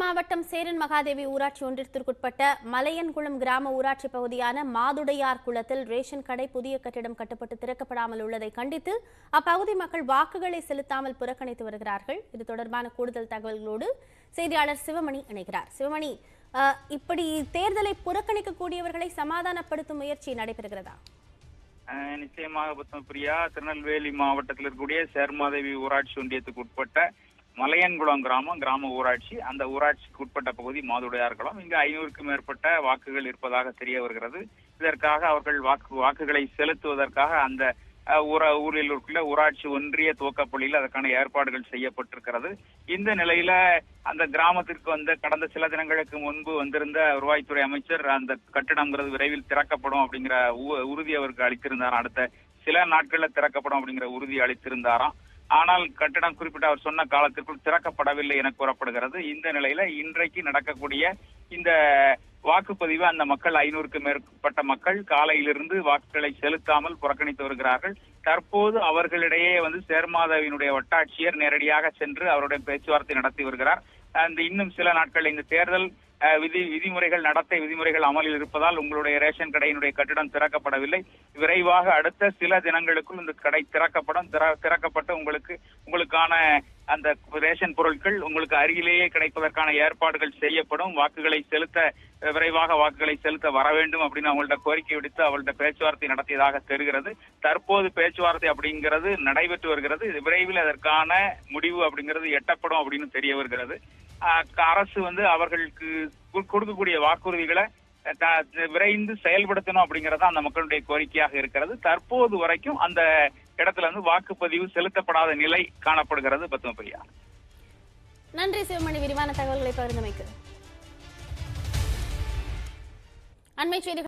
மாவட்டம் சேரன் மகாதேவி ஊராட்சி ஒன்றியத்திற்குட்பட்ட மலையன்குளம் கிராம ஊராட்சி பகுதியான மாதுடையார் குளத்தில் ரேஷன் கடை புதிய கட்டிடம் கட்டப்பட்டு திறக்கப்படாமல் உள்ளதை கண்டித்து அப்பகுதி மக்கள் வாக்குகளை செலுத்தாமல் புறக்கணித்து வருகிறார்கள் இது தொடர்பான கூடுதல் தகவல்களோடு செய்தியாளர் சிவமணி இணைகிறார் சிவமணி அஹ், இப்படி தேர்தலை புறக்கணிக்கக்கூடியவர்களை சமாதானப்படுத்தும் முயற்சி நடைபெறுகிறதா அஹ் நிச்சயமாக பத்மபிரியா திருநெல்வேலி மாவட்டத்தில் இருக்கக்கூடிய சேர்மாதேவி ஊராட்சி ஒன்றியத்துக்கு உட்பட்ட மலையன்குளம் கிராமம் கிராம ஊராட்சி அந்த ஊராட்சிக்கு உட்பட்ட பகுதி மாதுடையார்குளம் இங்கு ஐநூறுக்கும் மேற்பட்ட வாக்குகள் இருப்பதாக தெரிய வருகிறது இதற்காக அவர்கள் வாக்கு வாக்குகளை செலுத்துவதற்காக அந்த அஹ், ஊர ஊரில் உள்ள ஊராட்சி ஒன்றிய துவக்கப்பள்ளியில் அதற்கான ஏற்பாடுகள் செய்யப்பட்டிருக்கிறது இந்த நிலையில அந்த கிராமத்திற்கு வந்த கடந்த சில தினங்களுக்கு முன்பு வந்திருந்த வருவாய்த்துறை அமைச்சர் அந்த கட்டிடம்ங்கிறது விரைவில் திறக்கப்படும் அப்படிங்கிற உ- உறுதி அவருக்கு அளித்திருந்தாராம் அடுத்த சில நாட்கள்ல திறக்கப்படும் அப்படிங்கிற உறுதி அளித்திருந்தாராம் ஆனால் கட்டிடம் குறிப்பிட்ட அவர் சொன்ன காலத்திற்குள் திறக்கப்படவில்லை என கூறப்படுகிறது இந்த நிலையில இன்றைக்கு நடக்கக்கூடிய இந்த வாக்குப்பதிவு அந்த மக்கள் ஐநூறுக்கு மேற்பட்ட மக்கள் காலையிலிருந்து வாக்குகளை செலுத்தாமல் புறக்கணித்து வருகிறார்கள் தற்போது அவர்களிடையே வந்து சேர்மாதவியினுடைய வட்டாட்சியர் நேரடியாக சென்று அவருடைய பேச்சுவார்த்தை நடத்தி வருகிறார் அந்த இன்னும் சில நாட்கள் இந்த தேர்தல் அஹ், விதி விதிமுறைகள் நடத்தை விதிமுறைகள் அமலில் இருப்பதால் உங்களுடைய ரேஷன் கடையினுடைய கட்டிடம் திறக்கப்படவில்லை விரைவாக அடுத்த சில தினங்களுக்குள் இந்த கடை திறக்கப்படும் திற- திறக்கப்பட்டு உங்களுக்கு உங்களுக்கான அந்த ரேஷன் பொருட்கள் உங்களுக்கு அருகிலேயே கிடைப்பதற்கான ஏற்பாடுகள் செய்யப்படும் வாக்குகளை செலுத்த அஹ், விரைவாக வாக்குகளை செலுத்த வர வேண்டும் அப்படின்னு அவங்கள்ட்ட கோரிக்கை விடுத்து அவங்கள்ட்ட பேச்சுவார்த்தை நடத்தியதாக தெரிகிறது தற்போது பேச்சுவார்த்தை அப்படிங்கிறது நடைபெற்று வருகிறது இது விரைவில் அதற்கான முடிவு அப்படிங்கிறது எட்டப்படும் அப்படின்னு தெரிய வருகிறது அஹ், அரசு வந்து அவர்களுக்கு கு- கொடுக்கக்கூடிய வாக்குறுதிகளை அஹ், த- விரைந்து செயல்படுத்தணும் அப்படிங்கறது அந்த மக்களுடைய கோரிக்கையாக இருக்கிறது தற்போது வரைக்கும் அந்த இடத்துல வந்து வாக்குப்பதிவு செலுத்தப்படாத நிலை காணப்படுகிறது பத்மபிரியா நன்றி சிவமணி விரிவான தகவல்களை பகிர்ந்தமைக்கு அண்மை செய்திகள்